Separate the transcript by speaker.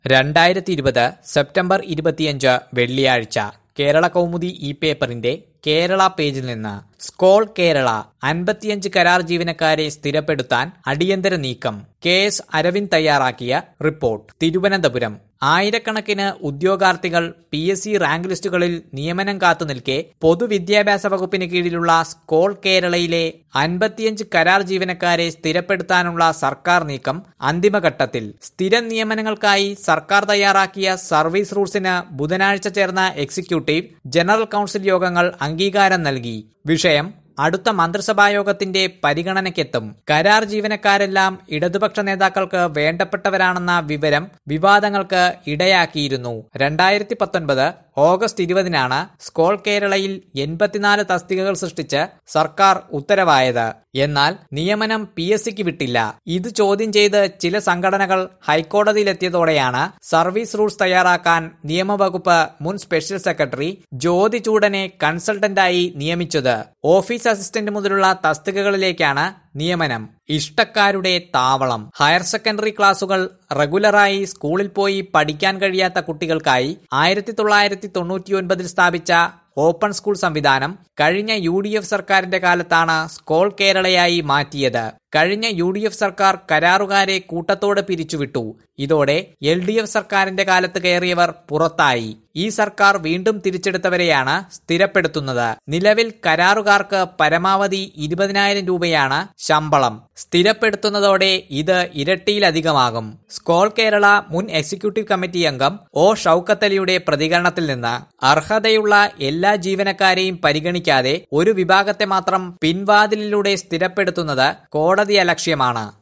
Speaker 1: രണ്ടായിരത്തി ഇരുപത് സെപ്റ്റംബർ ഇരുപത്തിയഞ്ച് വെള്ളിയാഴ്ച കേരള കൗമുദി ഈ പേപ്പറിന്റെ കേരള പേജിൽ നിന്ന് സ്കോൾ കേരള അൻപത്തിയഞ്ച് കരാർ ജീവനക്കാരെ സ്ഥിരപ്പെടുത്താൻ അടിയന്തര നീക്കം കെ എസ് അരവിന്ദ് തയ്യാറാക്കിയ റിപ്പോർട്ട് തിരുവനന്തപുരം ആയിരക്കണക്കിന് ഉദ്യോഗാർത്ഥികൾ പി എസ് സി റാങ്ക് ലിസ്റ്റുകളിൽ നിയമനം കാത്തുനിൽക്കെ പൊതുവിദ്യാഭ്യാസ വകുപ്പിന് കീഴിലുള്ള സ്കോൾ കേരളയിലെ അൻപത്തിയഞ്ച് കരാർ ജീവനക്കാരെ സ്ഥിരപ്പെടുത്താനുള്ള സർക്കാർ നീക്കം അന്തിമഘട്ടത്തിൽ സ്ഥിരം നിയമനങ്ങൾക്കായി സർക്കാർ തയ്യാറാക്കിയ സർവീസ് റൂൾസിന് ബുധനാഴ്ച ചേർന്ന എക്സിക്യൂട്ടീവ് ജനറൽ കൌൺസിൽ യോഗങ്ങൾ അംഗീകാരം നൽകി വിഷയം അടുത്ത മന്ത്രിസഭായോഗത്തിന്റെ പരിഗണനയ്ക്കെത്തും കരാർ ജീവനക്കാരെല്ലാം ഇടതുപക്ഷ നേതാക്കൾക്ക് വേണ്ടപ്പെട്ടവരാണെന്ന വിവരം വിവാദങ്ങൾക്ക് ഇടയാക്കിയിരുന്നു രണ്ടായിരത്തി പത്തൊൻപത് ഓഗസ്റ്റ് ഇരുപതിനാണ് സ്കോൾ കേരളയിൽ എൺപത്തിനാല് തസ്തികകൾ സൃഷ്ടിച്ച് സർക്കാർ ഉത്തരവായത് എന്നാൽ നിയമനം പി എസ് സിക്ക് വിട്ടില്ല ഇത് ചോദ്യം ചെയ്ത് ചില സംഘടനകൾ ഹൈക്കോടതിയിലെത്തിയതോടെയാണ് സർവീസ് റൂൾസ് തയ്യാറാക്കാൻ നിയമവകുപ്പ് മുൻ സ്പെഷ്യൽ സെക്രട്ടറി ജ്യോതി ചൂടനെ കൺസൾട്ടന്റായി നിയമിച്ചത് ഓഫീസ് അസിസ്റ്റന്റ് മുതലുള്ള തസ്തികകളിലേക്കാണ് നിയമനം ഇഷ്ടക്കാരുടെ താവളം ഹയർ സെക്കൻഡറി ക്ലാസുകൾ റെഗുലറായി സ്കൂളിൽ പോയി പഠിക്കാൻ കഴിയാത്ത കുട്ടികൾക്കായി ആയിരത്തി തൊള്ളായിരത്തി തൊണ്ണൂറ്റിയൊൻപതിൽ സ്ഥാപിച്ച ഓപ്പൺ സ്കൂൾ സംവിധാനം കഴിഞ്ഞ യു ഡി എഫ് സർക്കാരിന്റെ കാലത്താണ് സ്കോൾ കേരളയായി മാറ്റിയത് കഴിഞ്ഞ യു ഡി എഫ് സർക്കാർ കരാറുകാരെ കൂട്ടത്തോടെ പിരിച്ചുവിട്ടു ഇതോടെ എൽ ഡി എഫ് സർക്കാരിന്റെ കാലത്ത് കയറിയവർ പുറത്തായി ഈ സർക്കാർ വീണ്ടും തിരിച്ചെടുത്തവരെയാണ് സ്ഥിരപ്പെടുത്തുന്നത് നിലവിൽ കരാറുകാർക്ക് പരമാവധി ഇരുപതിനായിരം രൂപയാണ് ശമ്പളം സ്ഥിരപ്പെടുത്തുന്നതോടെ ഇത് ഇരട്ടിയിലധികമാകും സ്കോൾ കേരള മുൻ എക്സിക്യൂട്ടീവ് കമ്മിറ്റി അംഗം ഒ ഷൌക്കത്തലിയുടെ പ്രതികരണത്തിൽ നിന്ന് അർഹതയുള്ള എല്ലാ ജീവനക്കാരെയും പരിഗണിക്കാതെ ഒരു വിഭാഗത്തെ മാത്രം പിൻവാതിലിലൂടെ സ്ഥിരപ്പെടുത്തുന്നത് കോടതി അലക്ഷ്യമാണ്